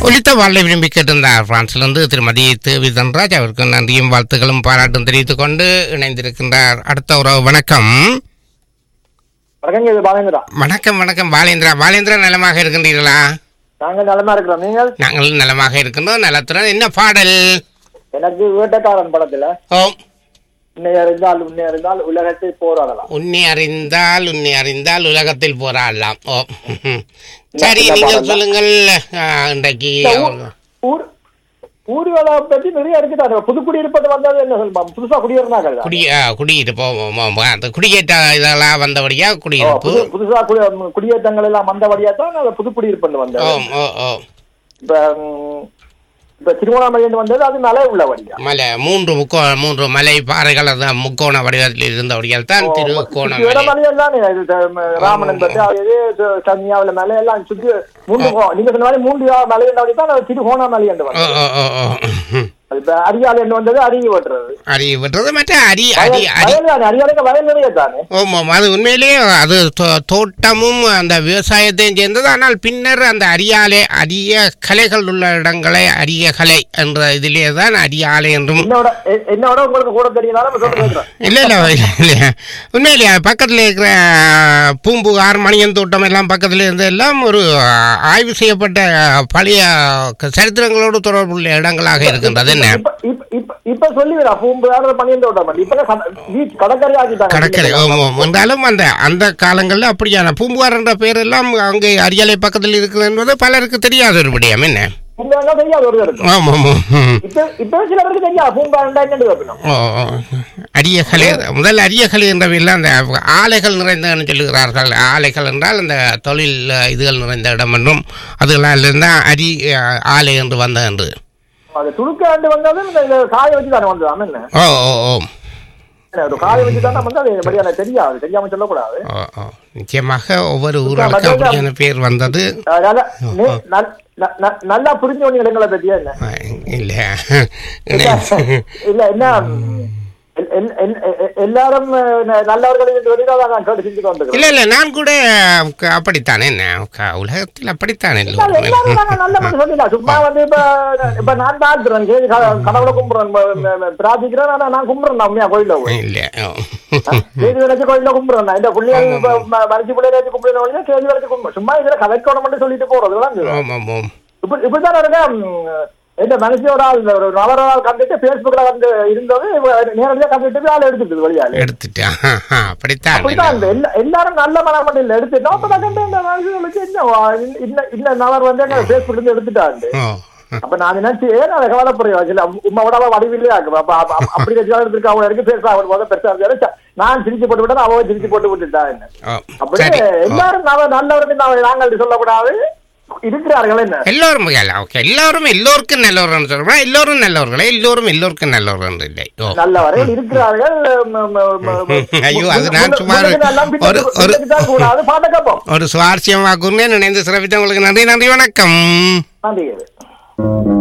ஒலித்த வாழ்வை விரும்பி கேட்டிருந்தார் பிரான்சிலிருந்து திருமதி தேவி தன்ராஜ் அவருக்கு நன்றியும் வாழ்த்துக்களும் பாராட்டும் தெரிவித்துக் கொண்டு இணைந்திருக்கின்றார் அடுத்த உறவு வணக்கம் வணக்கங்க இது பாலேந்திரா வணக்கம் வணக்கம் பாலேந்திரா பாலேந்திரா நலமாக இருக்கின்றீர்களா நாங்கள் நலமா இருக்கிறோம் நீங்கள் நாங்கள் நலமாக இருக்கின்றோம் நலத்துடன் என்ன பாடல் எனக்கு வேட்டைக்காரன் படத்துல ஓ உன்னை அறிந்தால் உன்னை அறிந்தால் உலகத்தை போராடலாம் உன்னை அறிந்தால் உன்னை அறிந்தால் உலகத்தில் போராடலாம் ஓ சரி என்ன நீங்கள் பாடல்? சொல்லுங்கள் ஆ, இன்றைக்கு ஊர் ஊர்களை பத்தி நிறைய இருக்குது புதுக்குடியிருப்பது வந்தது என்ன சொல்லுமா புதுசா குடியேறினாங்க குடி ஆ, குடியிருப்பு ஓ, ஓ, ஓ, அந்த குடியேற்ற இதெல்லாம் வந்தபடியா குடியிருப்பு புது புதுசா குடி- குடியேற்றங்கள் எல்லாம் வந்தபடியா தான் அது புதுக்குடியிருப்பு வந்தது ஓ ஓ ஓ இப்ப ம், இப்ப திருவண்ணாமலை வந்தது அது மலை உள்ள வழியா மலை மூன்று முக்கோ மூன்று மலை பாறைகள் அது முக்கோண வடிவத்தில் இருந்தபடியால் தான் திருக்கோண மலை இடமலையம் தானே இது த- ராமன் பத்தி அது கன்னியாவில மலை எல்லாம் சுத்தி மூன்று கோ- நீங்க சொன்ன மாதிரி மூன்று மலை என்றபடி தான் அது திருகோணமலை என்று ஓ வந்தது ஓ ஓ ஓ இப்ப அரியாலை என்று வந்தது அருகி வெட்டுறது அரி விட்டுறது மற்ற அரி அரி வயல் அரி வயல் தானே அரியாலைக்கு வயல் நிறைய தானே ஆமாம் அது உண்மையிலேயே அது தோ- தோட்டமும் அந்த விவசாயத்தையும் சேர்ந்தது ஆனால் பின்னர் அந்த அரியாலை அரிய கலைகள் உள்ள இடங்களை அரிய கலை என்ற இதிலே தான் அரியாலை என்றும் என்னோட எ- என்னோட உங்களுக்கு கூட தெரியுதாலும் சொல்ல கேட்கிறேன் இல்லை இல்லை இல்லை உண்மையிலேயே பக்கத்தில் இருக்கிற பூம்புகார் மணியன் தோட்டம் எல்லாம் பக்கத்தில் இருந்து எல்லாம் ஒரு ஆய்வு செய்யப்பட்ட பழைய சரித்திரங்களோடு தொடர்புள்ள இடங்களாக இருக்கின்றது என்ன இப்ப இப்ப இப்ப இப்ப சொல்லிவிடா பூம்பு பணியந்த விட்ட இப்ப பீச் கடற்கரை ஆக்கிட்டாங்க கடற்கரை ஆமாம், ஆமாம். என்றாலும் அந்த அந்த காலங்களில் அப்படியான பூம்புகார் என்ற பேர் எல்லாம் அங்கே அரியாலை பக்கத்தில் இருக்குது என்பது பலருக்கு தெரியாத ஒரு விடயம் என்ன இல்லைன்னா தெரியாது ஒரு இருக்கு ஆமாம் ஆமாம் ம். இப்ப இப்ப சில பேருக்கு தெரியாது பூம்பா ரெண்டாயிரம் கேட்கணும் ஓ ஓ. அரியகலை முதல் அரியகலை என்ற பேரில் அந்த ஆலைகள் நிறைந்தன்னு சொல்லுகிறார்கள் ஆலைகள் என்றால் அந்த தொழில் அஹ், இதுகள் நிறைந்த இடம் என்றும் அதுகளால் இருந்தால் அரி அஹ், ஆலை என்று வந்த என்று அது துணுக்காண்டு வந்தது இந்த இந்த காய வச்சு தானே வந்தது ஆமா என்ன ஓ ஓ ஓ ஒரு காய வச்சு தானே வந்து அது எப்படி எனக்கு தெரியாது தெரியாம சொல்லக்கூடாது ஓ ஓ நிச்சயமாக ஒவ்வொரு ஊர்களுக்கும் அப்படியான பேர் வந்தது அதனால நீ நல்- ந- ந- நல்லா புரிஞ்சு இடங்களை பத்தியா என்ன இல்லை இல்ல என்ன எல்- எல்- எல்- எல்- எல்லாரும் அஹ், நல்லவர்கள் என்று வெளியில நான் கேட்டு செஞ்சுட்டு வந்துக்கிறேன் இல்லை இல்லை நான் கூட க- அப்படித்தானே என்ன க- உலகத்தில் அப்படித்தானே எல்லாரும் எல்லோருமே எல்லாரும் நாங்க நல்ல மட்டும் சொல்லிடலாம் சும்மா வந்து இப்ப இப்ப நான் பார்க்கிறேன் கேள்வி க- கடவுளை கும்பிடுறேன் ம- ம- ம- பிரார்த்திக்கிறேன் ஆனா நான் கும்பிடுறேன் நான் உண்மையா கோயில்ல போய் இல்லை ஓ கேள்வி வச்சு கோயில்ல கும்பிடுறேன் நான் இந்த புள்ளிய மறைச்சு பிள்ளைய வச்சு கும்பிடுற வழியா கேள்வி வச்சு கும்பிடுறேன் சும்மா இதுல கதைக்கோணம் மட்டும் சொல்லிட்டு போறது தான் இது. ஆமாம் ஆமாம் இப்ப இப்படிதான் இருக்க இந்த மனுஷியோட ஆள் ஒரு நபர ஆள் கண்டுட்டு பேஸ்புக்ல வந்து இருந்தது நேரடியா கண்டுட்டு போய் ஆள் எடுத்துட்டு வெளியால எடுத்துட்டேன் அப்படித்தான் அப்படிதான் இந்த எல்லா- எல்லாரும் நல்ல மனம் மட்டும் இல்ல எடுத்துட்டோம் அப்பதான் கண்டு இந்த மனுஷங்களுக்கு என்ன வா- இன்ன இன்ன நபர் வந்து எங்க பேஸ்புக்ல இருந்து எடுத்துட்டாங்க ஓ அப்ப நான் நினைச்சு ஏன் அதை கவலைப்படுறேன் இல்ல உண்மையோட வடிவில்லையா இருக்கு அப்ப அப்ப- அப்ப- அப்படி வச்சு எடுத்துருக்க அவங்க இருக்கு பெருசா அவர் போத பெருசா இருந்தாரு நான் சிரிச்சு போட்டு விட்டா அவ சிரிச்சு போட்டு விட்டுட்டா என்ன ஓ அப்படியே சரி ஓ. எல்லாரும் நல்ல- நல்லவர்கள் நாங்கள் நாங்கள் சொல்லக்கூடாது இருக்கிறார்கள் என்ன எல்லோரும் ஓகே எல்லாரும் எல்லோருக்கும் நல்லவர்கள் சொல்றோம் எல்லோரும் நல்லவர்களே எல்லோரும் எல்லோருக்கும் நல்லவர்கள் இல்லை ஓ நல்லவர்கள் இருக்கிறார்கள் ம- ம- ம- ம- ஐயோ, அது நான் முன்ன- சும்மா ஒரு- முன்னுக்கு எல்லாம் பின்னுக்கு- ஒரு- ஒரு- பின்னுக்கு தான் கூடாது பாட்ட கேட்போம் ஒரு சுவாரஸ்யமாக நினைந்து சிறப்பித்த உங்களுக்கு நன்றி நன்றி வணக்கம் நன்றி